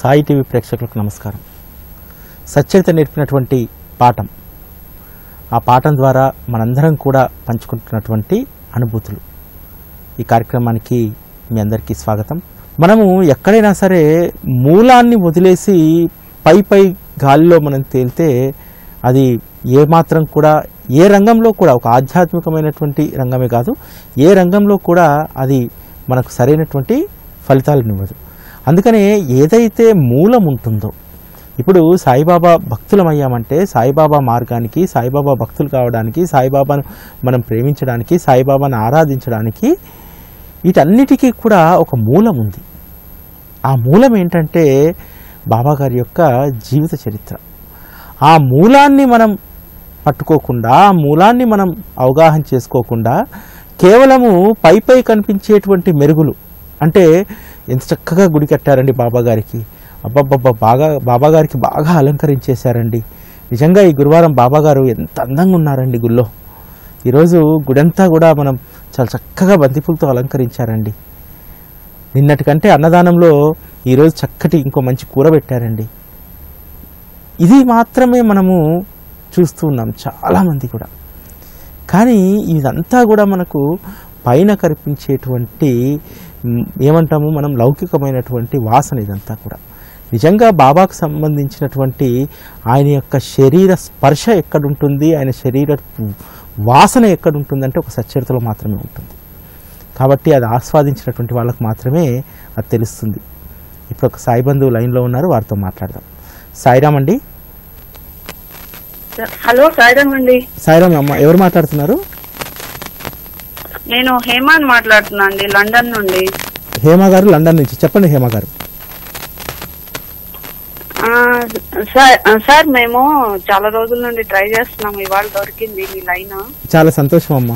Sai TV ప్రేక్షకులకు నమస్కారం సచ్చరిత నేర్పినటువంటి పాఠం ఆ పాఠం ద్వారా మనందరం కూడా పంచుకుంటున్నటువంటి అనుభూతులు ఈ కార్యక్రమానికి మీ అందరికీ స్వాగతం మనము ఎక్కడైనా సరే మూలాన్ని వదిలేసి పై పై గాలిలో మనం తేలితే అది ఏమాత్రం కూడా ఏ రంగంలో కూడా ఒక ఆధ్యాత్మికమైనటువంటి రంగమే కాదు ఏ రంగంలో కూడా అది మనకు సరైనటువంటి ఫలితాలను ఇవ్వదు అందుకనే ఏదైతే మూలం ఉంటుందో ఇప్పుడు సాయిబాబా భక్తులమయ్యామంటే సాయిబాబా మార్గానికి సాయిబాబా భక్తులు కావడానికి సాయిబాబాను మనం ప్రేమించడానికి సాయిబాబాను ఆరాధించడానికి వీటన్నిటికీ కూడా ఒక మూలం ఉంది ఆ మూలం ఏంటంటే బాబా గారి యొక్క జీవిత చరిత్ర ఆ మూలాన్ని మనం పట్టుకోకుండా ఆ మూలాన్ని మనం అవగాహన చేసుకోకుండా కేవలము పై పై కనిపించేటువంటి మెరుగులు అంటే ఎంత చక్కగా గుడి కట్టారండి బాబా గారికి అబ్బబ్బబ్బా బాగా బాబా గారికి బాగా అలంకరించేశారండి నిజంగా ఈ గురువారం బాబా గారు ఎంత అందంగా ఉన్నారండి గుళ్ళో ఈరోజు గుడంతా కూడా మనం చాలా చక్కగా బంతిపూలతో అలంకరించారండి నిన్నటి కంటే అన్నదానంలో ఈరోజు చక్కటి ఇంకో మంచి కూర పెట్టారండి ఇది మాత్రమే మనము చూస్తూ ఉన్నాం చాలామంది కూడా కానీ ఇదంతా కూడా మనకు పైన కనిపించేటువంటి మ్, ఏమంటాము మనం లౌకికమైనటువంటి వాసన ఇదంతా కూడా నిజంగా బాబాకు సంబంధించినటువంటి ఆయన యొక్క శరీర స్పర్శ ఎక్కడుంటుంది ఆయన శరీర వాసన ఎక్కడుంటుందంటే ఒక సచ్చరితలో మాత్రమే ఉంటుంది కాబట్టి అది ఆస్వాదించినటువంటి వాళ్ళకు మాత్రమే అది తెలుస్తుంది ఇప్పుడు ఒక సాయి బంధువు లైన్లో ఉన్నారు వారితో మాట్లాడదాం సాయిరామ్ అండి హలో సాయిరామ్ అండి సాయిరామ్ అమ్మ ఎవరు మాట్లాడుతున్నారు నేను హేమాన్ మాట్లాడుతున్నా అండి లండన్ నుండి హేమ గారు లండన్ నుంచి చెప్పండి హేమ గారు ఆ, సార్ ఆ, సార్ మేము చాలా రోజుల నుండి ట్రై చేస్తున్నాం ఇవాళ దొరికింది మీ లైన్ చాలా సంతోషం అమ్మా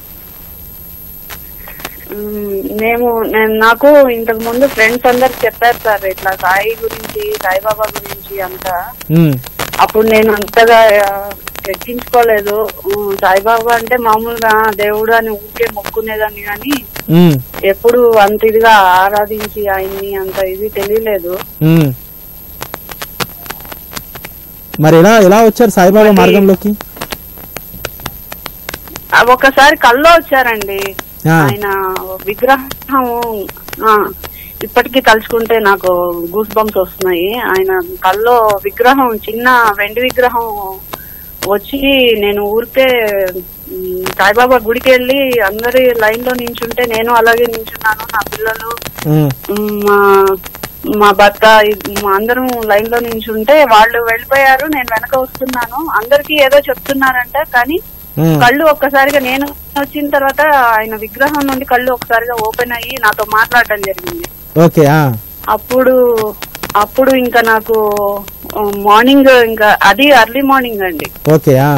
మ్, మేము నేను నాకు ఇంతకు ముందు ఫ్రెండ్స్ అందరు చెప్పారు సార్ ఇట్లా సాయి గురించి సాయిబాబా గురించి అంతా ఉమ్, అప్పుడు నేను అంతగా ఆ, ఎక్కించుకోలేదు ఉమ్, సాయిబాబా అంటే మామూలుగా దేవుడు అని ఊరికే మొక్కునేదాన్ని కానీ ఉమ్, ఎప్పుడు అంత ఇదిగా ఆరాధించి ఆయన్ని అంత ఇది తెలియలేదు ఉమ్. మరి ఎలా ఎలా వచ్చారు సాయిబాబా మరి- మార్గంలోకి ఆ ఒకసారి కల్లో వచ్చారండి ఆ. ఆయన విగ్రహం ఆ, ఇప్పటికీ తలుచుకుంటే నాకు గూస్ బంప్స్ వస్తున్నాయి ఆయన కల్లో విగ్రహం చిన్న వెండి విగ్రహం వచ్చి నేను ఊరికే ఉమ్, సాయిబాబా గుడికి వెళ్ళి అందరి లైన్ లో నించుంటే నేను అలాగే నించున్నాను నా పిల్లలు ఉమ్, ఉమ్, మా మా భర్త ఇ- మా అందరం లైన్ లో నించుంటే వాళ్ళు వెళ్ళిపోయారు నేను వెనక వస్తున్నాను అందరికి ఏదో చెప్తున్నారంట కానీ ఉమ్. కళ్ళు ఒక్కసారిగా నేను వచ్చిన తర్వాత ఆయన విగ్రహం నుండి కళ్ళు ఒకసారిగా ఓపెన్ అయ్యి నాతో మాట్లాడడం జరిగింది ఓకే ఆ, అప్పుడు అప్పుడు ఇంకా నాకు మార్నింగ్ ఇంకా అది అర్లీ మార్నింగ్ అండి ఓకే ఆ,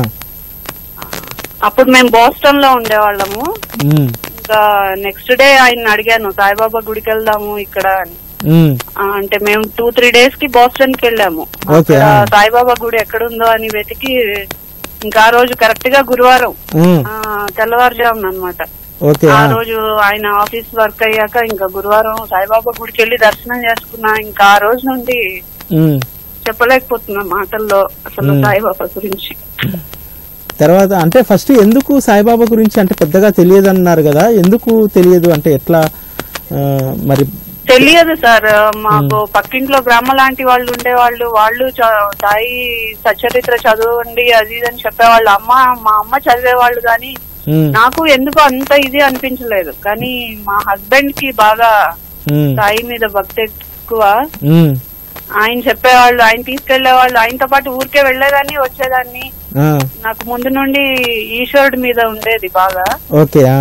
అప్పుడు మేము బోస్టన్ లో ఉండేవాళ్ళము ఉమ్, ఇంకా నెక్స్ట్ డే ఆయన అడిగాను సాయిబాబా గుడికి వెళ్దాము ఇక్కడ అని ఉమ్, ఆ, అంటే మేము టూ త్రీ డేస్ కి బోస్టన్ కి వెళ్ళాము ఓకే, అక్కడ ఆ. సాయిబాబా గుడి ఎక్కడుందో అని వెతికి ఇంకా ఆ రోజు కరెక్ట్ గా గురువారం ఉమ్, ఆ, తెల్లవారుజామున అన్నమాట ఓకే ఆ ఆ, రోజు ఆయన ఆఫీస్ వర్క్ అయ్యాక ఇంకా గురువారం సాయిబాబా గుడికి వెళ్ళి దర్శనం చేసుకున్నా ఇంకా ఆ రోజు నుండి ఉమ్. చెప్పలేకపోతున్నా మాటల్లో అసలు మ్. సాయిబాబా గురించి తర్వాత అంటే ఫస్ట్ ఎందుకు సాయిబాబా గురించి అంటే పెద్దగా తెలియదు అన్నారు కదా ఎందుకు తెలియదు అంటే ఎట్లా ఆ, మరి తెలియదు సార్ మాకు పక్కింట్లో బ్రహ్మ లాంటి వాళ్ళు ఉండేవాళ్ళు వాళ్ళు చ- సాయి సచరిత్ర చదవండి అది ఇది అని చెప్పేవాళ్ళు అమ్మ మా అమ్మ చదివేవాళ్ళు కానీ ఉమ్, నాకు ఎందుకు అంత ఇది అనిపించలేదు కానీ మా హస్బెండ్ కి బాగా ఉమ్, సాయి మీద భక్తి ఎక్కువ ఉమ్, ఆయన చెప్పేవాళ్ళు ఆయన తీసుకెళ్లేవాళ్ళు ఆయనతో పాటు ఊరికే వెళ్లేదాన్ని వచ్చేదాన్ని ఆ, నాకు ముందు నుండి ఈశ్వరుడి మీద ఉండేది బాగా ఓకే ఆ,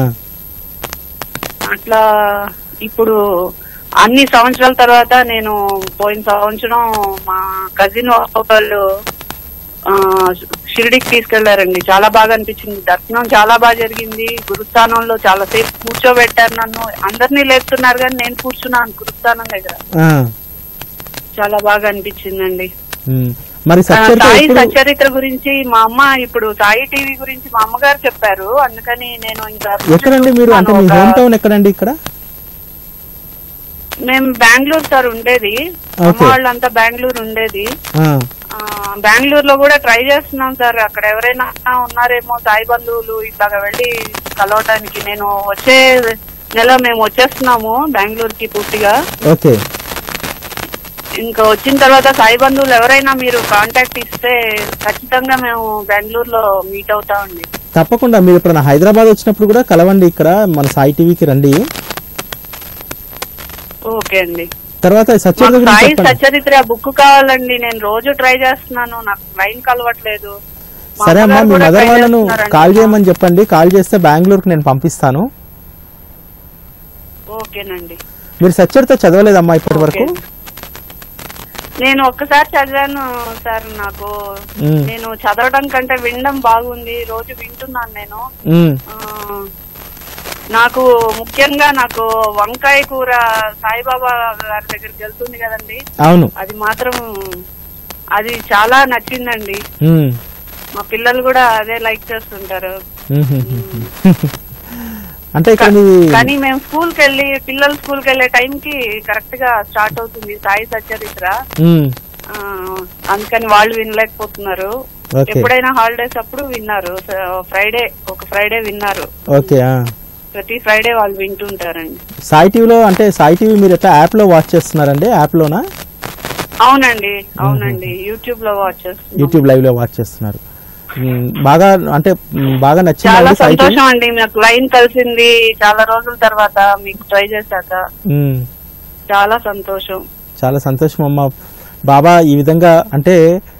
అట్లా ఇప్పుడు అన్ని సంవత్సరాల తర్వాత నేను పోయిన సంవత్సరం మా కజిన్ వాళ్ళు ఆ, షిరిడికి తీసుకెళ్లారండి చాలా బాగా అనిపించింది దర్శనం చాలా బాగా జరిగింది గురుస్థానంలో చాలా సేపు కూర్చోబెట్టారు నన్ను అందరినీ లేపుతున్నారు కానీ నేను కూర్చున్నాను గురుస్థానం దగ్గర ఆ, చాలా బాగా అనిపించిందండి ఉమ్. మరి ఆ, సచ్చరిత సాయి ఎప్పుడు సచరిత్ర గురించి మా అమ్మ ఇప్పుడు సాయి టీవీ గురించి మా అమ్మగారు చెప్పారు అందుకని నేను ఇంకా ఎక్కడండి మీరు అంటే మీ ఒక- హోమ్ టౌన్ ఎక్కడండి ఇక్కడ మేము బెంగళూరు సార్ ఉండేది Okay. అమ్మ వాళ్ళంతా బెంగళూరు ఉండేది ఆ, ఆ, బెంగళూరులో కూడా ట్రై చేస్తున్నాం సార్ అక్కడ ఎవరైనా ఉన్నారేమో సాయి బంధువులు ఇట్లాగా వెళ్ళి కలవటానికి నేను వచ్చే నెల మేము వచ్చేస్తున్నాము బెంగళూరుకి పూర్తిగా ఓకే ఇంకా వచ్చిన తర్వాత సాయి బంధువులు ఎవరైనా మీరు కాంటాక్ట్ ఇస్తే ఖచ్చితంగా మేము బెంగళూరులో మీట్ అవుతామండి తప్పకుండా మీరు ఇప్పుడు హైదరాబాద్ వచ్చినప్పుడు కూడా కలవండి ఇక్కడ మన సాయి టీవీకి రండి ఓకే అండి తర్వాత సత్యవతి మాకు గురించి సాయి చెప్పండి సచరిత్ర బుక్ కావాలండి నేను రోజు ట్రై చేస్తున్నాను నాకు లైన్ కలవట్లేదు మా సరే అమ్మా అమ్మగారు మీ కూడా మదర్ try వాళ్ళను చేస్తున్నారండి. కాల్ చేయమని చెప్పండి కాల్ చేస్తే బెంగళూరుకి నేను పంపిస్తాను ఓకేనండి మీరు సచ్చరిత చదవలేదమ్మా ఇప్పటి వరకు ఓకే. నేను ఒక్కసారి చదివాను సార్ నాకు మ్మ్. నేను చదవడం కంటే వినడం బాగుంది రోజు వింటున్నాను నేను ఉమ్, ఆ, నాకు ముఖ్యంగా నాకు వంకాయ కూర సాయిబాబా గారి దగ్గరికి వెళ్తుంది కదండి అవును అది మాత్రం అది చాలా నచ్చిందండి ఉమ్, మా పిల్లలు కూడా అదే లైక్ చేస్తుంటారు ఉమ్, ఉమ్, ఉమ్. అంటే ఇక్కడ మీ కానీ మేము స్కూల్ కి వెళ్ళి పిల్లలు స్కూల్ కి వెళ్ళే టైం కి కరెక్ట్ గా స్టార్ట్ అవుతుంది సాయి సచరిత్ర ఉమ్, ఆ, అందుకని వాళ్ళు వినలేకపోతున్నారు ఓకే ఎప్పుడైనా హాలిడేస్ అప్పుడు విన్నారు ఫ్రైడే ఒక ఫ్రైడే విన్నారు ఓకే ఆ. ప్రతి ఫ్రైడే వాళ్ళు వింటుంటారండి సాయి టీవీలో అంటే సాయి టీవీ మీరు ఎట్లా యాప్ లో వాచ్ చేస్తున్నారండి యాప్ లోనా అవునండి అవునండి యూట్యూబ్ లో వాచ్ చేస్తున్నాం యూట్యూబ్ లైవ్ లో వాచ్ చేస్తున్నారు ఉమ్, బాగా అంటే ఉమ్, బాగా చాలా నచ్చిందండి సాయి టీవీ సంతోషం అండి మీకు లైన్ కలిసింది చాలా రోజుల తర్వాత మీకు ట్రై చేశాక ఉమ్. చాలా సంతోషం చాలా సంతోషం అమ్మ బాబా ఈ విధంగా అంటే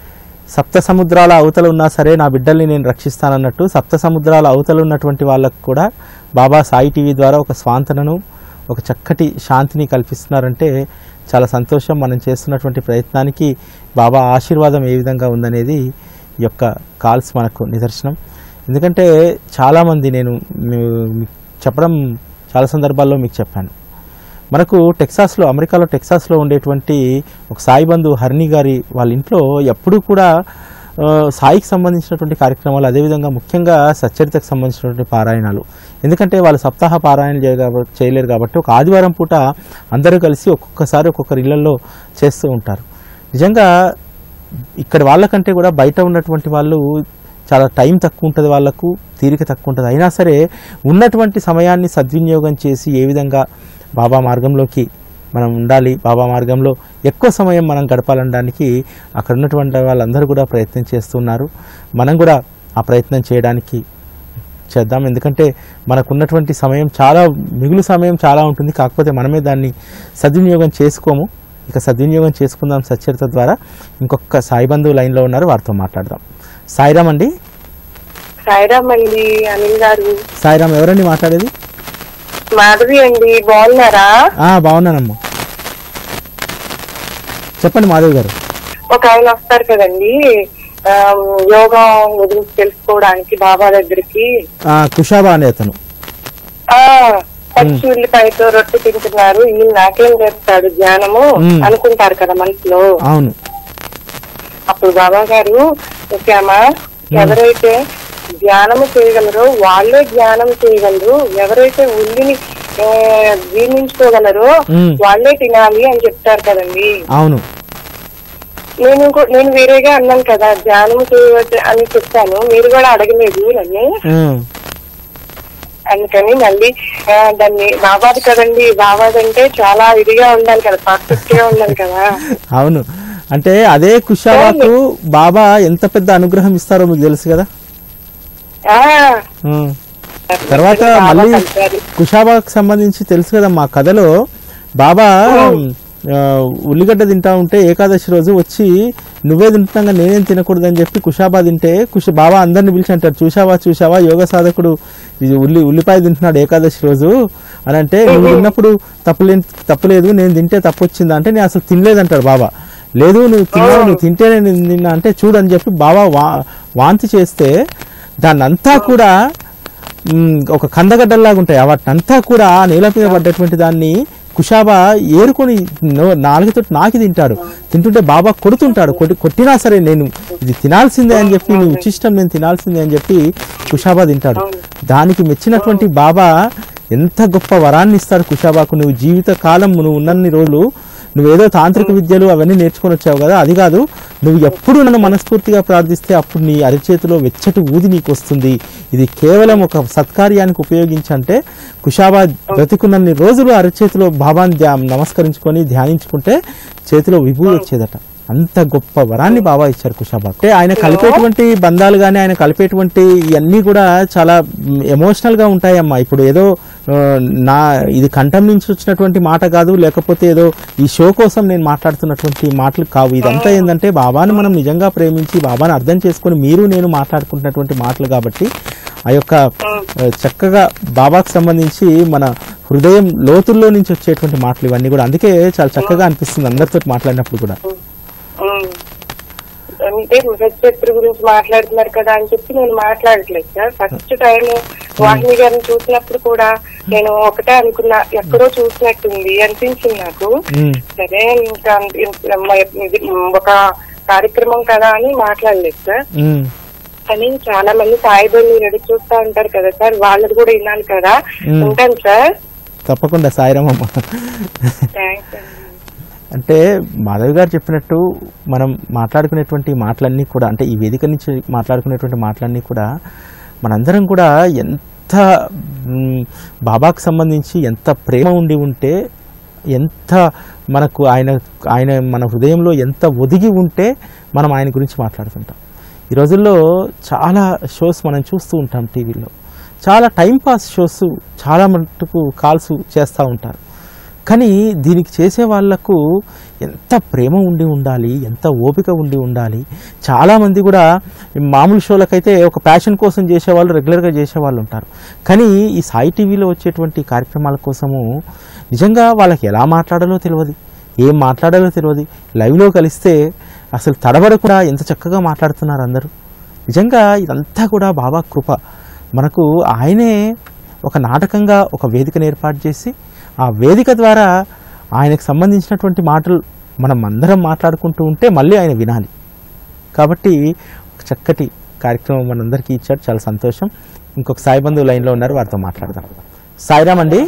సప్త సముద్రాల అవతల ఉన్నా సరే నా బిడ్డల్ని నేను రక్షిస్తానన్నట్టు సప్త సముద్రాల అవతల ఉన్నటువంటి వాళ్ళకు కూడా బాబా సాయి టీవీ ద్వారా ఒక స్వాంతనను ఒక చక్కటి శాంతిని కల్పిస్తున్నారంటే చాలా సంతోషం మనం చేస్తున్నటువంటి ప్రయత్నానికి బాబా ఆశీర్వాదం ఏ విధంగా ఉందనేది ఈ యొక్క కాల్స్ మనకు నిదర్శనం ఎందుకంటే చాలామంది నేను మీ- మీకు చెప్పడం చాలా సందర్భాల్లో మీకు చెప్పాను మనకు టెక్సాస్లో అమెరికాలో టెక్సాస్లో ఉండేటువంటి ఒక సాయి బంధు హరిణి గారి వాళ్ళ ఇంట్లో ఎప్పుడూ కూడా ఆ, సాయికి సంబంధించినటువంటి కార్యక్రమాలు అదేవిధంగా ముఖ్యంగా సచ్చరితకు సంబంధించినటువంటి పారాయణాలు ఎందుకంటే వాళ్ళు సప్తాహ పారాయణ చేయ కాబ- చేయలేరు కాబట్టి ఒక ఆదివారం పూట అందరూ కలిసి ఒక్కొక్కసారి ఒక్కొక్కరి ఇళ్లలో చేస్తూ ఉంటారు నిజంగా ఇక్కడ వాళ్ళకంటే కూడా బయట ఉన్నటువంటి వాళ్ళు చాలా టైం తక్కువ ఉంటుంది వాళ్ళకు తీరిక తక్కువ ఉంటుంది అయినా సరే ఉన్నటువంటి సమయాన్ని సద్వినియోగం చేసి ఏ విధంగా బాబా మార్గంలోకి మనం ఉండాలి బాబా మార్గంలో ఎక్కువ సమయం మనం గడపాలనడానికి అక్కడ ఉన్నటువంటి వాళ్ళందరూ కూడా ప్రయత్నం చేస్తున్నారు మనం కూడా ఆ ప్రయత్నం చేయడానికి చేద్దాం ఎందుకంటే మనకున్నటువంటి సమయం చాలా మిగులు సమయం చాలా ఉంటుంది కాకపోతే మనమే దాన్ని సద్వినియోగం చేసుకోము ఇక సద్వినియోగం చేసుకుందాం సచ్చరిత ద్వారా ఇంకొక సాయి బంధువు లైన్లో ఉన్నారు వారితో మాట్లాడదాం సాయిరామ్ అండి సాయిరామ్ అండి అనిల్ గారు సాయిరామ్ ఎవరండి మాట్లాడేది మాధవి అండి బాగున్నారా ఆ, బాగున్నానమ్మా చెప్పండి మాధవ్ గారు ఒక ఆయన వస్తారు కదండి ఆ, యోగా గురించి తెలుసుకోవడానికి బాబా దగ్గరికి ఆ, కుషాబా అనే అతను ఆ పచ్చి ఉల్లిపాయతో రొట్టె తింటున్నారు ఈయన నాకేం చేస్తాడు ధ్యానము మ్మ్. అనుకుంటారు కదా మనసులో అవును అప్పుడు బాబా గారు ఓకే అమ్మా ఎవరైతే ధ్యానము చేయగలరో వాళ్ళే ధ్యానం చేయగలరు ఎవరైతే ఉల్లిని ఆ, జీర్ణించుకోగలరో మ్మ్. వాళ్ళే తినాలి అని చెప్తారు కదండి అవును నేను ఇంకో- నేను వేరేగా అన్నాను కదా ధ్యానం చేయవచ్చు అని చెప్పాను మీరు కూడా అడగలేదు నన్ను ఉమ్, అందుకని మళ్ళీ ఆ, దాన్ని బాబాది కదండి బాబాదంటే చాలా ఇదిగా ఉండాలి కదా పర్ఫెక్ట్ గా ఉండాలి కదా అవును అంటే అదే కుషాబాకు బాబా ఎంత పెద్ద అనుగ్రహం ఇస్తారో మీకు తెలుసు కదా ఆ ఉమ్. తర్వాత బాబా మళ్ళీ కలిశారు. కుషాబాకు సంబంధించి తెలుసు కదా మా కథలో బాబా ఆ, ఉల్లిగడ్డ తింటా ఉంటే ఏకాదశి రోజు వచ్చి నువ్వే తింటున్నాగా నేనేం తినకూడదని చెప్పి కుషాబా తింటే కుష బాబా అందరిని పిలిచి అంటారు చూసావా చూసావా యోగ సాధకుడు ఇది ఉల్లి ఉల్లిపాయ తింటున్నాడు ఏకాదశి రోజు అని అంటే నువ్వు తిన్నప్పుడు తప్పులే తప్పులేదు నేను తింటే తప్పు వచ్చిందా అంటే నేను అసలు తినలేదంటాడు బాబా లేదు నువ్వు తిన్నావు నువ్వు తింటేనే నేను తిన్నా అంటే చూడని చెప్పి బాబా వా వాంతి చేస్తే దాన్ని అంతా కూడా మ్, ఒక కందగడ్డల్లాగా ఉంటాయి వాటినంతా కూడా ఆ నేల మీద పడ్డటువంటి దాన్ని కుషాబా ఏరుకొని నో- నాలుగుతో నాకి తింటాడు తింటుంటే బాబా కొడుతుంటాడు కొట్టి కొట్టినా సరే నేను ఇది తినాల్సిందే అని చెప్పి నువ్వు ఇచ్చిష్టం నేను తినాల్సిందే అని చెప్పి కుషాబా తింటాడు దానికి మెచ్చినటువంటి బాబా ఎంత గొప్ప వరాన్ని ఇస్తాడు కుషాబాకు నువ్వు జీవిత కాలం నువ్వు ఉన్నన్ని రోజులు నువ్వేదో తాంత్రిక విద్యలు అవన్నీ నేర్చుకొని వచ్చావు కదా అది కాదు నువ్వు ఎప్పుడు నన్ను మనస్ఫూర్తిగా ప్రార్థిస్తే అప్పుడు నీ అరిచేతిలో వెచ్చటి ఊది నీకు వస్తుంది ఇది కేవలం ఒక సత్కార్యానికి ఉపయోగించంటే కుషాబా బ్రతికున్నన్ని రోజులు అరిచేతిలో బాబాని ధ్యా నమస్కరించుకొని ధ్యానించుకుంటే చేతిలో విభూతి వచ్చేదట అంత గొప్ప వరాన్ని బాబా ఇచ్చారు కుషాబా అంటే ఆయన కలిపేటువంటి బంధాలు కానీ ఆయన కలిపేటువంటి ఇవన్నీ కూడా చాలా ఎమోషనల్ గా ఉంటాయమ్మా ఇప్పుడు ఏదో ఆ, నా ఇది కంఠం నుంచి వచ్చినటువంటి మాట కాదు లేకపోతే ఏదో ఈ షో కోసం నేను మాట్లాడుతున్నటువంటి మాటలు కావు ఇదంతా ఏంటంటే బాబాను మనం నిజంగా ప్రేమించి బాబాను అర్థం చేసుకొని మీరు నేను మాట్లాడుకుంటున్నటువంటి మాటలు కాబట్టి ఆ యొక్క ఆ, చక్కగా బాబాకు సంబంధించి మన హృదయం లోతుల్లో నుంచి వచ్చేటువంటి మాటలు ఇవన్నీ కూడా అందుకే చాలా చక్కగా అనిపిస్తుంది అందరితో మాట్లాడినప్పుడు కూడా ఉమ్. అంటే సత్యత్రి గురించి మాట్లాడుతున్నారు కదా అని చెప్పి నేను మాట్లాడట్లేదు సార్ ఫస్ట్ టైం వాహిని గారిని చూసినప్పుడు కూడా నేను ఒకటే అనుకున్నా ఎక్కడో చూసినట్టుంది అనిపించింది నాకు ఉమ్, సరే ఇంకా ఇది ఒక కార్యక్రమం కదా అని మాట్లాడలేదు సార్ ఉమ్. కానీ చాలా మంది సాయిబుల్ని రెడీ చూస్తా ఉంటారు కదా సార్ వాళ్ళది కూడా విన్నాను కదా మ్మ్. ఉంటాను సార్ తప్పకుండా సాయిరామమ్మ థ్యాంక్స్ అండి అంటే మాధవి గారు చెప్పినట్టు మనం మాట్లాడుకునేటువంటి మాటలన్నీ కూడా అంటే ఈ వేదిక నుంచి మాట్లాడుకునేటువంటి మాటలన్నీ కూడా మనందరం కూడా ఎంత మ్, బాబాకు సంబంధించి ఎంత ప్రేమ ఉండి ఉంటే ఎంత మనకు ఆయన ఆయన మన హృదయంలో ఎంత ఒదిగి ఉంటే మనం ఆయన గురించి మాట్లాడుతుంటాం ఈ రోజుల్లో చాలా షోస్ మనం చూస్తూ ఉంటాం టీవీలో చాలా టైంపాస్ షోస్ చాలా మటుకు కాల్స్ చేస్తూ ఉంటారు కానీ దీనికి చేసే వాళ్లకు ఎంత ప్రేమ ఉండి ఉండాలి ఎంత ఓపిక ఉండి ఉండాలి చాలామంది కూడా మామూలు షోలకైతే ఒక ప్యాషన్ కోసం చేసేవాళ్ళు రెగ్యులర్గా చేసేవాళ్ళు ఉంటారు కానీ ఈ సాయి టీవీలో వచ్చేటువంటి కార్యక్రమాల కోసము నిజంగా వాళ్ళకి ఎలా మాట్లాడాలో తెలియదు ఏం మాట్లాడాలో తెలియదు లైవ్లో కలిస్తే అసలు తడబడకుండా ఎంత చక్కగా మాట్లాడుతున్నారు అందరూ నిజంగా ఇదంతా కూడా బాబా కృప మనకు ఆయనే ఒక నాటకంగా ఒక వేదికను ఏర్పాటు చేసి ఆ వేదిక ద్వారా ఆయనకు సంబంధించినటువంటి మాటలు మనం అందరం మాట్లాడుకుంటూ ఉంటే మళ్ళీ ఆయన వినాలి కాబట్టి ఒక చక్కటి కార్యక్రమం మనందరికీ ఇచ్చాడు చాలా సంతోషం ఇంకొక సాయి బంధువు లైన్లో ఉన్నారు వారితో మాట్లాడదాం సాయిరామ్ అండి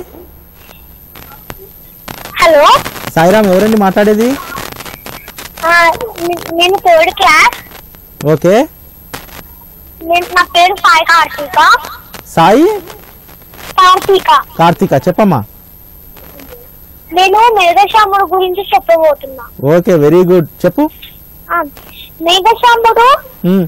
హలో సాయిరామ్ ఎవరండి మాట్లాడేది ఆ, నే- నేను థర్డ్ క్లాస్ ఓకే నేను నా పేరు సాయి కార్తీక సాయి కార్తీక కార్తీక చెప్పమ్మా నేను మేఘశ్యాముడు గురించి చెప్పబోతున్నా ఓకే వెరీ గుడ్ చెప్పు ఆ, మేఘశ్యాముడు ఉమ్,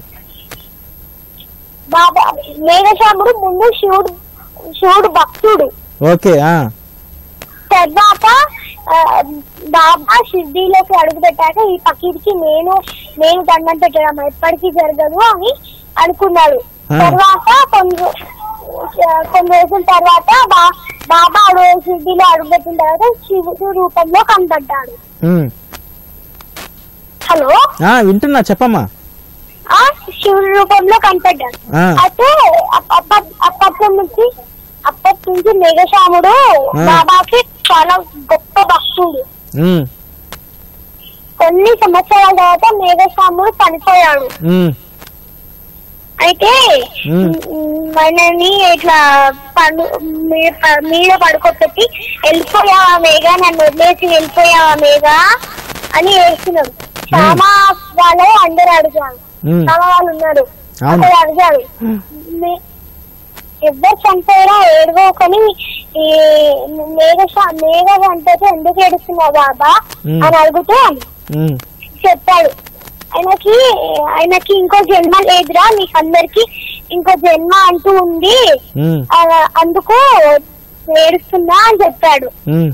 బాబా మేఘశ్యాముడు ముందు శివుడు శివుడు భక్తుడు ఓకే ఆ, తర్వాత ఆ, బాబా షిర్డీలోకి అడుగు పెట్టాక ఈ పకీర్కి నేను నేను దండం పెట్టడం ఎప్పటికీ జరగదు అని అనుకున్నాడు ఆ. తర్వాత కొన్ని రో- ఆ, కొన్ని రోజుల తర్వాత బా- బాబా అడుగు షిర్డీలో అడుగుపెట్టిన తర్వాత శివుడు రూపంలో కనబడ్డాడు ఉమ్. హలో ఆ, వింటున్నా చెప్పమ్మా ఆ శివుడి రూపంలో కనపడ్డాడు ఆ. అయితే అప్ప- అప్ప- అప్పటి నుంచి అప్పటి నుంచి మేఘశ్యాముడు ఆ. బాబాకి చాలా గొప్ప భక్తుడు ఉమ్, కొన్ని సంవత్సరాల తర్వాత మేఘస్వాముడు చనిపోయాడు ఉమ్, అయితే మ్మ్. మ్, మనని ఇట్లా పండు మీ- ప- మీద పడుకోబెట్టి వెళ్ళిపోయావా మేఘ నన్ను వదిలేసి వెళ్ళిపోయావా మేఘ అని ఏడుస్తున్నాడు శ్యామ వాళ్ళు అందరు అడిగారు ఉమ్. శ్యామ వాళ్ళు ఉన్నారు అవును. అక్కడ అడిగారు మే- ఎవ్వరు చనిపోయినా ఏడవకని ఈ మేఘ శా- మేఘ చనిపోతే ఎందుకు ఏడుస్తున్నావు బాబా మ్మ్. అని అడిగితే ఉమ్, చెప్పాడు ఆయనకి ఆయనకి ఇంకో జన్మ లేదురా మీకు అందరికి ఇంకో జన్మ అంటూ ఉంది ఉమ్, ఆ, అందుకు ఏడుస్తున్నా అని చెప్పాడు ఉమ్.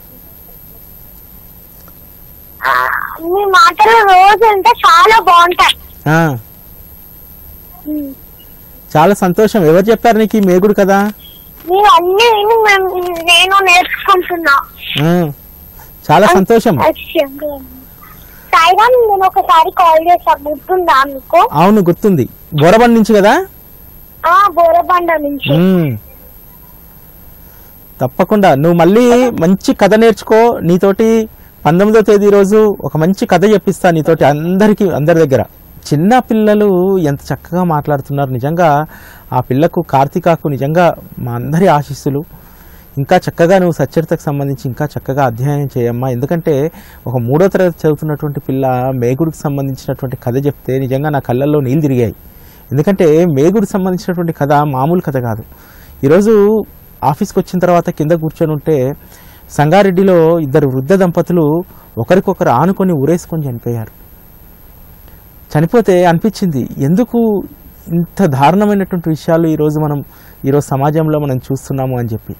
ఆ, మీ మాటలు రోజు అంటే చాలా బాగుంటాయి ఆ, ఉమ్. చాలా సంతోషం ఎవరు చెప్పారు నీకు ఈ మేగుడు కదా మీరు అన్ని విని మేము- నేను నేర్చుకుంటున్నా ఆ, చాలా సంతోషం సాయిరామ్ నేను ఒకసారి కాల్ చేసా గుర్తుందా మీకు అవును గుర్తుంది బోరబండి నుంచి కదా ఆ బోరబండ నుంచి ఉమ్. తప్పకుండా నువ్వు మళ్ళీ మంచి కథ నేర్చుకో నీతోటి పంతొమ్మిదో తేదీ రోజు ఒక మంచి కథ చెప్పిస్తా నీతోటి అందరికి అందరి దగ్గర చిన్న పిల్లలు ఎంత చక్కగా మాట్లాడుతున్నారు నిజంగా ఆ పిల్లకు కార్తీకాకు నిజంగా మా అందరి ఆశీస్సులు ఇంకా చక్కగా నువ్వు సచ్చరితకు సంబంధించి ఇంకా చక్కగా అధ్యయనం చేయమ్మా ఎందుకంటే ఒక మూడో తరగతి చదువుతున్నటువంటి పిల్ల మేగుడికి సంబంధించినటువంటి కథ చెప్తే నిజంగా నా కళ్ళల్లో నీళ్ళు తిరిగాయి ఎందుకంటే మేగుడికి సంబంధించినటువంటి కథ మామూలు కథ కాదు ఈరోజు ఆఫీస్కి వచ్చిన తర్వాత కింద కూర్చొని ఉంటే సంగారెడ్డిలో ఇద్దరు వృద్ధ దంపతులు ఒకరికొకరు ఆనుకొని ఊరేసుకొని చనిపోయారు చనిపోతే అనిపించింది ఎందుకు ఇంత దారుణమైనటువంటి విషయాలు ఈరోజు మనం ఈరోజు సమాజంలో మనం చూస్తున్నాము అని చెప్పి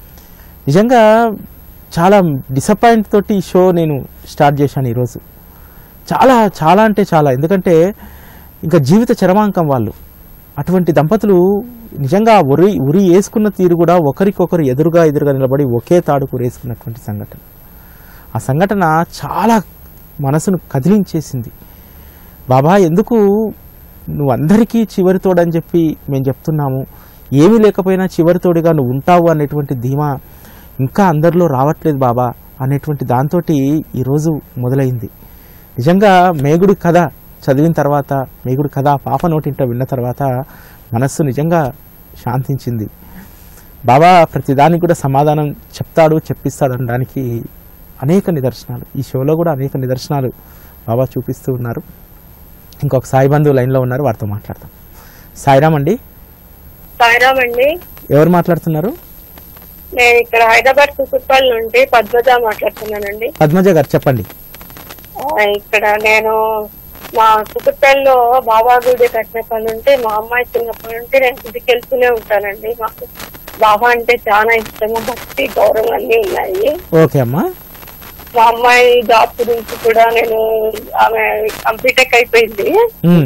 నిజంగా చాలా డిసప్పాయింట్ తోటి ఈ షో నేను స్టార్ట్ చేశాను ఈరోజు చాలా చాలా అంటే చాలా ఎందుకంటే ఇంకా జీవిత చరమాంకం వాళ్ళు అటువంటి దంపతులు నిజంగా ఉరి ఉరి వేసుకున్న తీరు కూడా ఒకరికొకరు ఎదురుగా ఎదురుగా నిలబడి ఒకే తాడుకు వేసుకున్నటువంటి సంఘటన ఆ సంఘటన చాలా మనసును కదిలించేసింది బాబా ఎందుకు నువ్వు అందరికీ చివరి తోడని చెప్పి మేము చెప్తున్నాము ఏమీ లేకపోయినా చివరి తోడుగా నువ్వు ఉంటావు అనేటువంటి ధీమా ఇంకా అందరిలో రావట్లేదు బాబా అనేటువంటి దాంతో ఈరోజు మొదలైంది నిజంగా మేగుడి కథ చదివిన తర్వాత మేగుడి కథ ఆ పాప నోటింట విన్న తర్వాత మనస్సు నిజంగా శాంతించింది బాబా ప్రతిదానికి కూడా సమాధానం చెప్తాడు చెప్పిస్తాడు అనడానికి అనేక నిదర్శనాలు ఈ షోలో కూడా అనేక నిదర్శనాలు బాబా చూపిస్తూ ఉన్నారు ఇంకొక సాయి బంధువు లైన్లో ఉన్నారు వారితో మాట్లాడతాం సాయిరామ్ అండి సాయిరామ్ అండి ఎవరు మాట్లాడుతున్నారు నేను ఇక్కడ హైదరాబాద్ కుకుట్పల్లి నుండి పద్మజ మాట్లాడుతున్నానండి పద్మజ గారు చెప్పండి ఆ, ఇక్కడ నేను మా కుకుట్పల్లిలో బాబా గుడి కట్టినప్పటి నుండి మా అమ్మాయి చిన్నప్పటి నుండి నేను గుడికి వెళ్తూనే ఉంటానండి మాకు బాబా అంటే చాలా ఇష్టము భక్తి గౌరవం అన్ని ఉన్నాయి ఓకే అమ్మా మా అమ్మాయి జాబ్ గురించి కూడా నేను ఆమె కంప్లీటెక్ అయిపోయింది ఉమ్,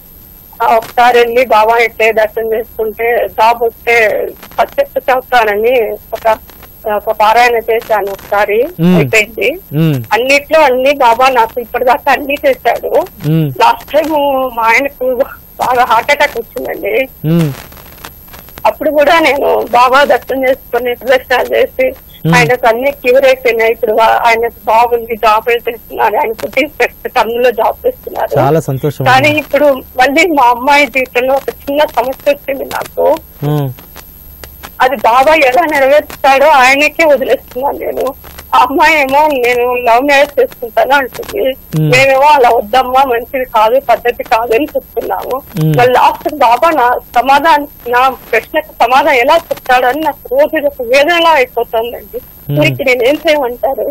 ఆ ఒకసారి వెళ్ళి బాబా ఎట్లే దర్శనం చేసుకుంటే జాబ్ వస్తే సత్యత చదువుతానని ఒక ఒక పారాయణ చేశాను ఒకసారి మ్మ్. అయిపోయింది ఉమ్, అన్నిట్లో అన్ని బాబా నాకు ఇప్పటిదాకా అన్ని చేశాడు ఉమ్, లాస్ట్ టైం మా ఆయనకు బాగా హార్ట్ అటాక్ వచ్చిందండి ఉమ్, అప్పుడు కూడా నేను బాబా దర్శనం చేసుకుని ప్రదర్శనలు చేసి ఆయనకు అన్ని క్యూర్ అయిపోయినాయి ఇప్పుడు వా- ఆయనకు బాగుంది జాబ్ చేస్తున్నారు ఆయన పుట్టిన టర్మ్ జాబ్ చేస్తున్నారు చాలా సంతోషం కానీ ఇప్పుడు మళ్ళీ మా అమ్మాయి జీవితంలో ఒక చిన్న సమస్య వచ్చింది నాకు ఉమ్, అది బాబా ఎలా నెరవేర్చుతాడో ఆయనకే వదిలేస్తున్నాను నేను ఆ అమ్మాయి ఏమో నేను లవ్ మ్యారేజ్ చేసుకుంటాను అంటుంది Hmm. మేమేమో అలా వద్దమ్మా మంచిది కాదు పద్ధతి కాదు అని చెప్తున్నాము Hmm. మళ్ళీ లాస్ట్ బాబా నా సమాధానం నా ప్రశ్నకు సమాధానం ఎలా చెప్తాడని నాకు రోజు ఒక వేదనలా అయిపోతుందండి Hmm. మీకు నేను ఏం చేయమంటారు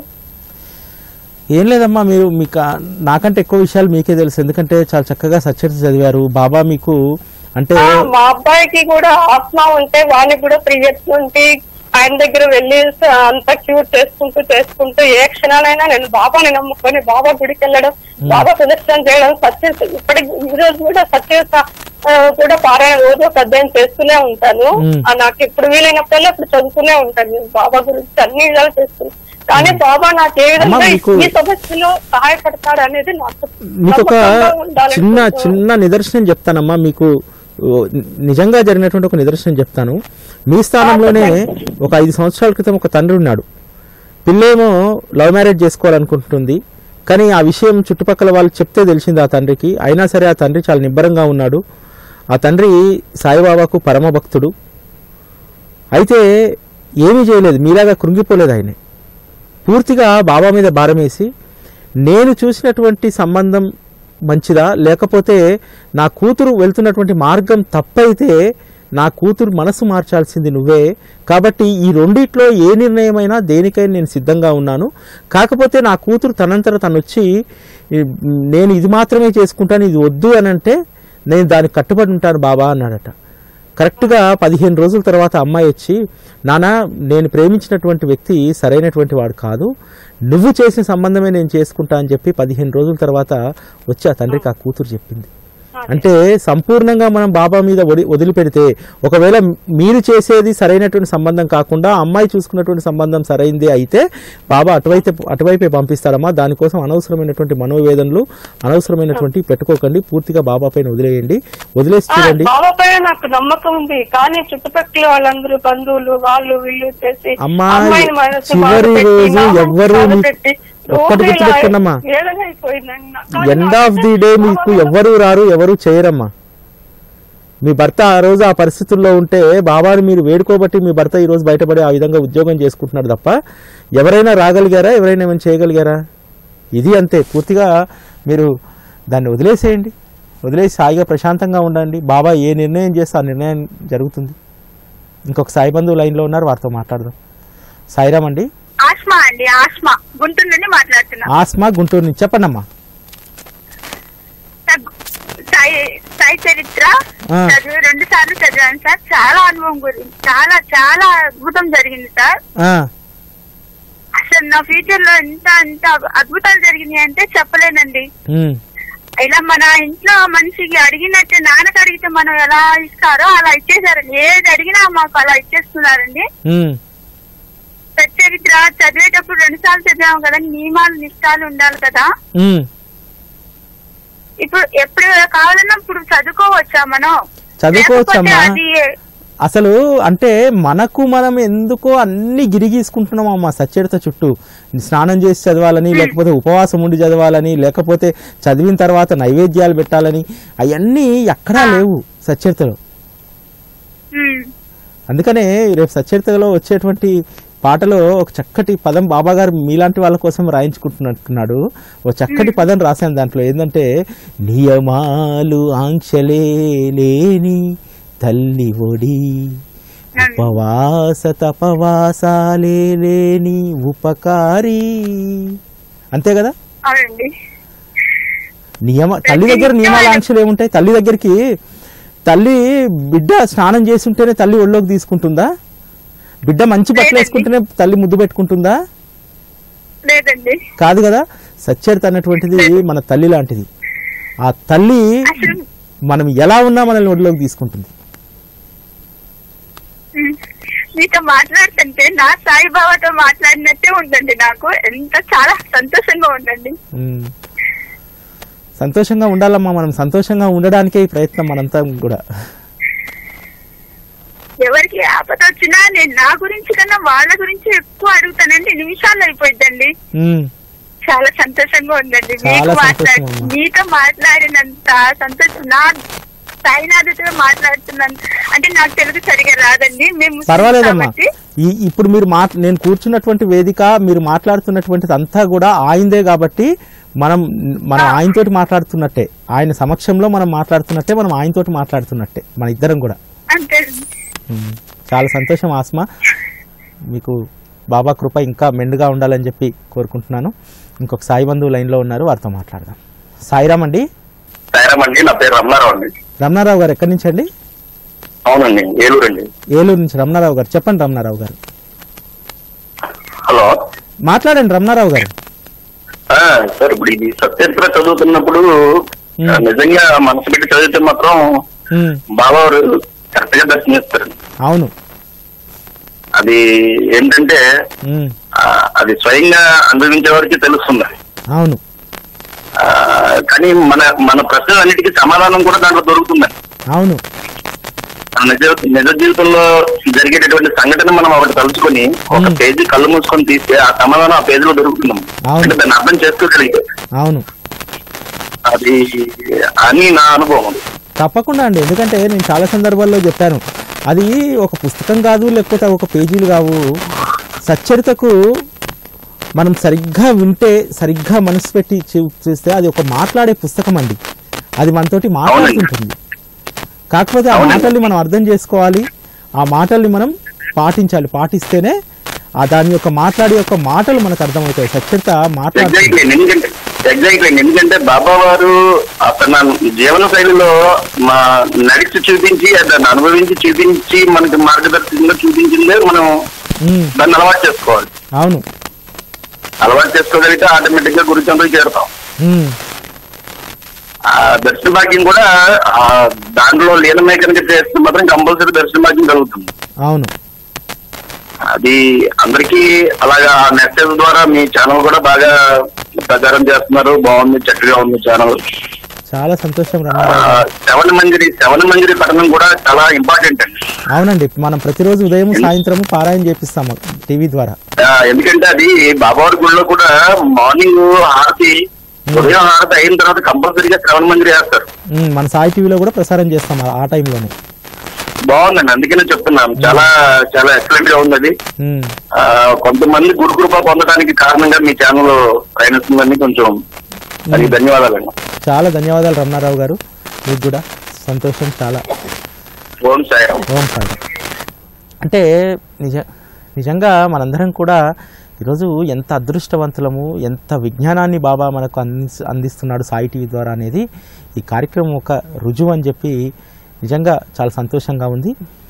ఏం లేదమ్మా మీరు మీకు ఆ- నాకంటే ఎక్కువ విషయాలు మీకే తెలుసు ఎందుకంటే చాలా చక్కగా సచ్చరిత చదివారు బాబా మీకు అంటే ఆ, మా అబ్బాయికి కూడా ఆత్మ ఉంటే వాడిని కూడా త్రీ ఇయర్స్ నుండి ఆయన దగ్గర వెళ్ళి అంతా క్యూర్ చేసుకుంటూ చేసుకుంటూ ఏ క్షణాలైనా నేను బాబాని నమ్ముకొని బాబా గుడికి వెళ్ళడం బాబా ప్రదర్శన చేయడం సత్య ఇప్పటికి ఈ రోజు కూడా సత్య కూడా పారాయణ రోజు ఒక అధ్యయనం చేస్తూనే ఉంటాను మ్మ్. ఆ, నాకు ఎప్పుడు వీలైనప్పుడల్లా ఇప్పుడు చదువుతూనే ఉంటాను నేను బాబా గురించి అన్ని విధాలు చేస్తున్నాను కానీ బాబా నాకు ఏ విధంగా అమ్మా, మీకు- ఈ సమస్యలో సహాయపడతాడు అనేది నాకు మీకు ఒక నమ్మకంగా ఉండాలని చిన్న కోరుకుంటున్నాను. చిన్న నిదర్శనం చెప్తానమ్మా మీకు ఓ, నిజంగా జరిగినటువంటి ఒక నిదర్శనం చెప్తాను మీ స్థానంలోనే ఒక ఐదు సంవత్సరాల క్రితం ఒక తండ్రి ఉన్నాడు పిల్లేమో లవ్ మ్యారేజ్ చేసుకోవాలనుకుంటుంది కానీ ఆ విషయం చుట్టుపక్కల వాళ్ళు చెప్తే తెలిసింది ఆ తండ్రికి అయినా సరే ఆ తండ్రి చాలా నిబ్బరంగా ఉన్నాడు ఆ తండ్రి సాయిబాబాకు పరమ భక్తుడు అయితే ఏమీ చేయలేదు మీలాగా కృంగిపోలేదు ఆయన పూర్తిగా బాబా మీద భారం వేసి నేను చూసినటువంటి సంబంధం మంచిదా లేకపోతే నా కూతురు వెళ్తున్నటువంటి మార్గం తప్పైతే నా కూతురు మనసు మార్చాల్సింది నువ్వే కాబట్టి ఈ రెండిట్లో ఏ నిర్ణయమైనా దేనికైనా నేను సిద్ధంగా ఉన్నాను కాకపోతే నా కూతురు తనంతట తను వచ్చి ఈ, నేను ఇది మాత్రమే చేసుకుంటాను ఇది వద్దు అని అంటే నేను దానికి కట్టుబడి ఉంటాను బాబా అన్నాడట కరెక్ట్గా పదిహేను రోజుల తర్వాత అమ్మాయి వచ్చి నానా నేను ప్రేమించినటువంటి వ్యక్తి సరైనటువంటి వాడు కాదు నువ్వు చేసిన సంబంధమే నేను చేసుకుంటా అని చెప్పి పదిహేను రోజుల తర్వాత వచ్చి ఆ తండ్రికి ఆ కూతురు చెప్పింది అంటే సంపూర్ణంగా మనం బాబా మీద వడి- వదిలిపెడితే ఒకవేళ మీరు చేసేది సరైనటువంటి సంబంధం కాకుండా ఆ అమ్మాయి చూసుకున్నటువంటి సంబంధం సరైందే అయితే బాబా అటువైతే అటువైపే పంపిస్తాడమ్మా దానికోసం అనవసరమైనటువంటి మనోవేదనలు అనవసరమైనటువంటి పెట్టుకోకండి పూర్తిగా బాబా పైన వదిలేయండి వదిలేసి ఆ, చూడండి బాబా పైన నాకు నమ్మకం ఉంది కానీ చుట్టుపక్కల వాళ్ళందరూ బంధువులు వాళ్ళు వీళ్ళు చేసి అమ్మా, అమ్మాయిని మనసు చివరి బాధపెట్టి, రోజు నాన్నని ఎవ్వరూ మీ- బాధపెట్టి, ఒక్కటి రోజు ఇలా గుర్తుపెట్టుకోండమ్మా. వేదన అయిపోయిందండి నాకు. కానీ ఎండ్ ఆఫ్ ది డే మీకు బాబా ఎవ్వరు రారు ఎవరు చేయరమ్మా మీ భర్త ఆ రోజు ఆ పరిస్థితుల్లో ఉంటే బాబాని మీరు వేడుకోబట్టి మీ భర్త ఈ రోజు బయటపడి ఆ విధంగా ఉద్యోగం చేసుకుంటున్నాడు తప్ప ఎవరైనా రాగలిగారా ఎవరైనా ఏమైనా చేయగలిగారా ఇది అంతే పూర్తిగా మీరు దాన్ని వదిలేసేయండి వదిలేసి హాయిగా ప్రశాంతంగా ఉండండి బాబా ఏ నిర్ణయం చేస్తే ఆ నిర్ణయం జరుగుతుంది ఇంకొక సాయి బంధువు లైన్లో ఉన్నారు వారితో మాట్లాడదాం సాయిరామ్ అండి ఆస్మా అండి ఆస్మా గుంటూరు నుండి మాట్లాడుతున్నా ఆస్మా గుంటూరు నుంచి చెప్పండి అమ్మా సార్, సాయి సాయి చరిత్ర ఆ. చదివి రెండు సార్లు చదివాను సార్ చాలా అనుభవం గురించి చాలా చాలా అద్భుతం జరిగింది సార్ ఆ, అసలు నా ఫ్యూచర్ లో ఎంత ఎంత అద్భుతాలు జరిగినాయి అంటే చెప్పలేనండి ఉమ్, ఇలా మన ఇంట్లో మనిషికి అడిగినట్టు నాన్నకి అడిగితే మనం ఎలా ఇస్తారో అలా ఇచ్చేసారండి ఏది అడిగినా మాకు అలా ఇచ్చేస్తున్నారండి ఉమ్, సచ్చరిత్ర చదివేటప్పుడు రెండు సార్లు చదివాము కదా నియమాలు నిష్టాలు ఉండాలి కదా ఉమ్. ఇప్పుడు ఎప్పుడు కావాలన్నా ఇప్పుడు చదువుకోవచ్చా మనం చదువుకోవచ్చమ్మా. లేకపోతే అది అసలు అంటే మనకు మనం ఎందుకో అన్ని గిరిగీసుకుంటున్నాం అమ్మా సచ్చరిత చుట్టూ స్నానం చేసి చదవాలని లేకపోతే ఉపవాసం ఉండి చదవాలని లేకపోతే చదివిన తర్వాత నైవేద్యాలు పెట్టాలని అవన్నీ ఎక్కడా లేవు సచ్చరితలో ఉమ్, అందుకనే రేపు సచ్చరితలో వచ్చేటువంటి పాటలో ఒక చక్కటి పదం బాబా గారు మీలాంటి వాళ్ళ కోసం రాయించుకుంటున్నట్టున్నాడు ఒక చక్కటి పదం రాశాను దాంట్లో ఏంటంటే నియమాలు ఆంక్షలే లేని తల్లి ఒడి ఉపవాస తపవాసాలే లేని ఉపకారి అంతే కదా అవునండి నియమ తల్లి దగ్గర నియమాల ఆంక్షలు ఏముంటాయి తల్లి దగ్గరికి తల్లి బిడ్డ స్నానం చేసి ఉంటేనే తల్లి ఒళ్ళోకి తీసుకుంటుందా బిడ్డ మంచి బట్టలు లేదండి. వేసుకుంటేనే తల్లి ముద్దు పెట్టుకుంటుందా లేదండి కాదు కదా సచ్చరిత అన్నటువంటిది మన తల్లి లాంటిది ఆ తల్లి అసలు మనం ఎలా ఉన్నా మనల్ని ఒడిలోకి తీసుకుంటుంది ఉమ్, మీతో మాట్లాడుతుంటే నా సాయిబాబాతో మాట్లాడినట్టే ఉందండి నాకు ఎంత చాలా సంతోషంగా ఉందండి ఉమ్. సంతోషంగా ఉండాలమ్మా మనం సంతోషంగా ఉండడానికే ఈ ప్రయత్నం మనంతా కూడా ఎవరికి ఆపద వచ్చినా నేను నా గురించి కన్నా వాళ్ళ గురించి ఎక్కువ అడుగుతానండి నిమిషాలు అయిపోయిందండి ఉమ్. చాలా సంతోషంగా ఉందండి చాలా మీకు మాట్లాడి సంతోషం అమ్మా. మీతో మాట్లాడినంత సంతోషం నా సాయినాథతో మాట్లాడుతున్నాను అంటే నాకు తెలుగు సరిగా రాదండి మేము ముస్లిమ్స్ పర్వాలేదమ్మా కాబట్టి ఈ ఇప్పుడు మీరు మాట్ నేను కూర్చున్నటువంటి వేదిక మీరు మాట్లాడుతున్నటువంటిది అంతా కూడా ఆయిందే కాబట్టి మనం మనం ఆయనతోటి మాట్లాడుతున్నట్టే ఆయన సమక్షంలో మనం మాట్లాడుతున్నట్టే మనం ఆయనతోటి మాట్లాడుతున్నట్టే మన ఇద్దరం కూడా అంతే ఉమ్. చాలా సంతోషం ఆస్మా మీకు బాబా కృప ఇంకా మెండుగా ఉండాలని చెప్పి కోరుకుంటున్నాను ఇంకొక సాయి బంధువు లైన్లో ఉన్నారు వారితో మాట్లాడదాం సాయిరామ్ అండి సాయిరామ్ అండి నా పేరు రమణారావు అండి రమణారావు గారు ఎక్కడి నుంచి అండి అవునండి ఏలూరు అండి ఏలూరు నుంచి రమణారావు గారు చెప్పండి రమణారావు గారు హలో మాట్లాడండి రమణారావు గారు ఆ, సార్ ఇప్పుడు ఇది సత్యత్ర చదువుతున్నప్పుడు Hmm. ఆ, నిజంగా మనసు పెట్టి చదివితే మాత్రం ఉమ్. బాబా వారు కరెక్ట్ గా దర్శనమిస్తారు అవును అది ఏంటంటే ఉమ్. ఆ, అది స్వయంగా అనుభవించే వారికి తెలుస్తుంది అవును ఆ, కానీ మన మన ప్రశ్నలన్నిటికీ సమాధానం కూడా దాంట్లో దొరుకుతుందండి అవును మన నిజ నిజ జీవితంలో జరిగేటటువంటి సంఘటన మనం ఒకటి తలుచుకొని ఒక Hmm. పేజీ కళ్ళు మూసుకొని తీస్తే ఆ సమాధానం ఆ పేజీలో దొరుకుతున్నాం అవును. అంటే దాన్ని అర్థం చేసుకోగలిగితే అవును అది అని నా అనుభవం తప్పకుండా అండి ఎందుకంటే నేను చాలా సందర్భాల్లో చెప్పాను అది ఒక పుస్తకం కాదు లేకపోతే ఒక పేజీలు కావు సచ్చరితకు మనం సరిగ్గా వింటే సరిగ్గా మనసు పెట్టి చూ- చూస్తే అది ఒక మాట్లాడే పుస్తకం అండి అది మనతోటి మాట్లాడుతుంటుంది కాకపోతే ఆ అవునండి. మాటల్ని మనం అర్థం చేసుకోవాలి ఆ మాటల్ని మనం పాటించాలి పాటిస్తేనే ఆ దాని యొక్క మాట్లాడే యొక్క మాటలు మనకు అర్థమవుతాయి సచ్చరిత మాట్లాడుతుంది ఎగ్జాక్ట్లీ ఎందుకంటే ఎగ్జాక్ట్లీ ఎందుకంటే బాబా వారు తన జీవన శైలిలో మా నడిచి చూపించి దాన్ని అనుభవించి చూపించి మనకి మార్గదర్శకంగా చూపించిందే మనం ఉమ్, దాన్ని అలవాటు చేసుకోవాలి అవును అలవాటు చేసుకోగలిగితే ఆటోమేటిక్ గా గురి చంద్రులు చేరుతాం ఉమ్, ఆ దర్శన భాగ్యం కూడా ఆ దాంట్లో లీనమే కనుక చేస్తే మాత్రం కంపల్సరీ దర్శన భాగ్యం కలుగుతుంది అవును అది అందరికీ అలాగా మెసేజ్ ద్వారా మీ ఛానల్ కూడా బాగా ప్రచారం చేస్తున్నారు బాగుంది చక్కగా ఉంది ఛానల్ చాలా సంతోషం రమణారావు గారు. శవణ మంజరి శవణ మంజరి పఠనం కూడా చాలా ఇంపార్టెంట్ అండి అవునండి మనం ప్రతిరోజు ఉదయం సాయంత్రం పారాయణ చేపిస్తాము టీవీ ద్వారా ఆ, ఎందుకంటే అది బాబావారి గుడిలో కూడా మార్నింగ్ హారతి ఉదయం హారతి అయిన తర్వాత కంపల్సరీగా శ్రవణ మందిరి వేస్తారు ఉమ్, మన సాయి టీవీలో కూడా ప్రసారం చేస్తాం ఆ- ఆ టైంలోనే బాగుందండి అందుకనే చెప్తున్నాం చాలా చాలా ఎక్సలెంట్ గా ఉంది అది ఉమ్, ఆ, కొంతమంది గురు కృప పొందడానికి కారణంగా మీ ఛానల్ ప్రయాణిస్తుందని కొంచెం అది ధన్యవాదాలండి చాలా ధన్యవాదాలు రమణారావు గారు మీకు కూడా సంతోషం చాలా ఓం సాయిరామ్ ఓం సాయి అంటే నిజ నిజంగా మనందరం కూడా ఈరోజు ఎంత అదృష్టవంతులము ఎంత విజ్ఞానాన్ని బాబా మనకు అంది అందిస్తున్నాడు సాయి టీవీ ద్వారా అనేది ఈ కార్యక్రమం ఒక రుజువు అని చెప్పి నిజంగా చాలా సంతోషంగా ఉంది